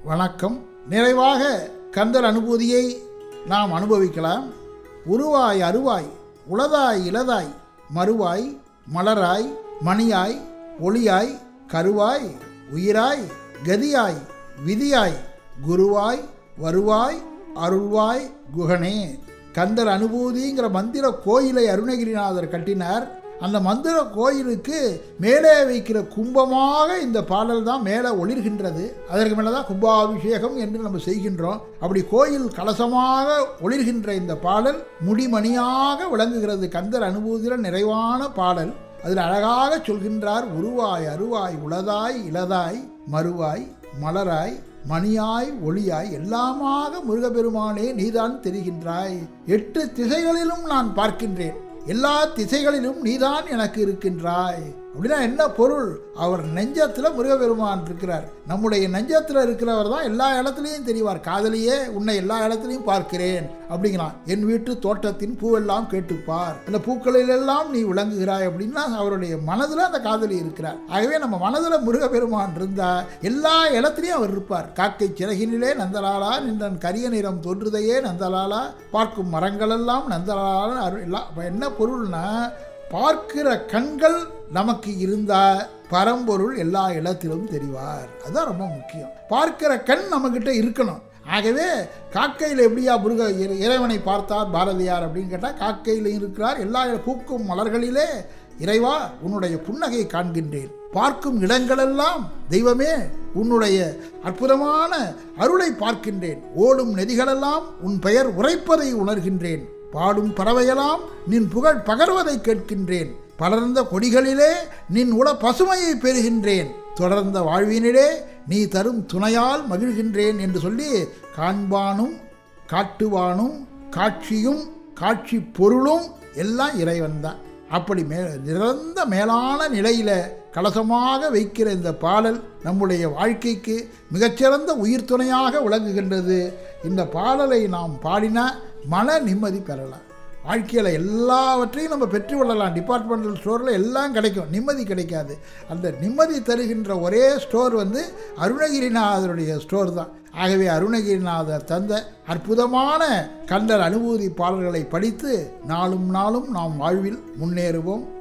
வணக்கம் நிறைவாக கந்தர் அனுபூதியை நாம் அனுபவிக்கலாம் உருவாய் அருவாய் உளதாய் இளதாய் மறுவாய் மலராய் மணியாய் ஒளியாய் கருவாய் உயிராய் கதியாய் விதியாய் குருவாய் வருவாய் அருள்வாய் குகனே கந்தர் அனுபூதிங்கிற மந்திர கோயிலை அருணகிரிநாதர் கட்டினார் அந்த மந்திர கோயிலுக்கு மேலே வைக்கிற கும்பமாக இந்த பாடல் தான் மேலே ஒளிர்கின்றது அதற்கு மேலே தான் கும்பாபிஷேகம் என்று நம்ம செய்கின்றோம் அப்படி கோயில் கலசமாக ஒளிர்கின்ற இந்த பாடல் முடிமணியாக விளங்குகிறது கந்தர் அனுபூதியில் நிறைவான பாடல் அதில் அழகாக சொல்கின்றார் உருவாய் அருவாய் உளதாய் இளதாய் மறுவாய் மலராய் மணியாய் ஒளியாய் எல்லாமாக முருகப்பெருமானே நீதான் தெரிகின்றாய் எட்டு திசைகளிலும் நான் பார்க்கின்றேன் எல்லா திசைகளிலும் நீதான் எனக்கு இருக்கின்றாய் அப்படின்னா என்ன பொருள் அவர் நெஞ்சத்தில் முருகப்பெருமான் இருக்கிறார் நம்முடைய நெஞ்சத்தில் இருக்கிறவர் தான் எல்லா இடத்துலையும் தெரிவார் காதலியே உன்னை எல்லா இடத்துலையும் பார்க்கிறேன் அப்படிங்கிறான் என் வீட்டு தோட்டத்தின் பூவெல்லாம் கேட்டுப்பார் அந்த பூக்களிலெல்லாம் நீ விளங்குகிறாய் அப்படின்னா அவருடைய மனதில் அந்த காதலி இருக்கிறார் ஆகவே நம்ம மனதில் முருகப்பெருமான் இருந்தால் எல்லா இடத்துலையும் அவர் இருப்பார் காக்கை சிறகினிலே நந்தலாலா நின்றன் கரிய நிறம் தோன்றுதையே நந்தலாலா பார்க்கும் மரங்களெல்லாம் நந்தலாலா அருள் எல்லாம் அப்ப என்ன பொருள்னா பார்க்கிற கண்கள் நமக்கு இருந்தால் பரம்பொருள் எல்லா இடத்திலும் தெரிவார் அதுதான் ரொம்ப முக்கியம் பார்க்கிற கண் நம்மக்கிட்ட இருக்கணும் ஆகவே காக்கையில் எப்படியா முருக இறை- இறைவனை பார்த்தார் பாரதியார் அப்படின்னு கேட்டால் காக்கையில் இருக்கிறார் எல்லா இட- பூக்கும் மலர்களிலே இறைவா உன்னுடைய புன்னகையை காண்கின்றேன் பார்க்கும் இடங்களெல்லாம் தெய்வமே உன்னுடைய அற்புதமான அருளை பார்க்கின்றேன் ஓடும் நதிகளெல்லாம் உன் பெயர் உரைப்பதை உணர்கின்றேன் பாடும் பறவையெல்லாம் நின் புகழ் பகர்வதை கேட்கின்றேன் பலர்ந்த கொடிகளிலே நின் உள பசுமையை பெறுகின்றேன் தொடர்ந்த வாழ்வினிலே நீ தரும் துணையால் மகிழ்கின்றேன் என்று சொல்லி காண்பானும் காட்டுவானும் காட்சியும் காட்சி பொருளும் எல்லாம் இறைவன் தான் அப்படி மே நிறந்த மேலான நிலையில் கலசமாக வைக்கிற இந்த பாடல் நம்முடைய வாழ்க்கைக்கு மிகச்சிறந்த உயிர் துணையாக விளங்குகின்றது இந்த பாடலை நாம் பாடினா மன நிம்மதி பெறலாம் வாழ்க்கையில் எல்லாவற்றையும் நம்ம பெற்று கொள்ளலாம் டிபார்ட்மெண்டல் ஸ்டோரில் எல்லாம் கிடைக்கும் நிம்மதி கிடைக்காது அந்த நிம்மதி தருகின்ற ஒரே ஸ்டோர் வந்து அருணகிரிநாதருடைய ஸ்டோர் தான் ஆகவே அருணகிரிநாதர் தந்த அற்புதமான கண்டர் அனுபூதி பாடல்களை படித்து நாளும் நாளும் நாம் வாழ்வில் முன்னேறுவோம்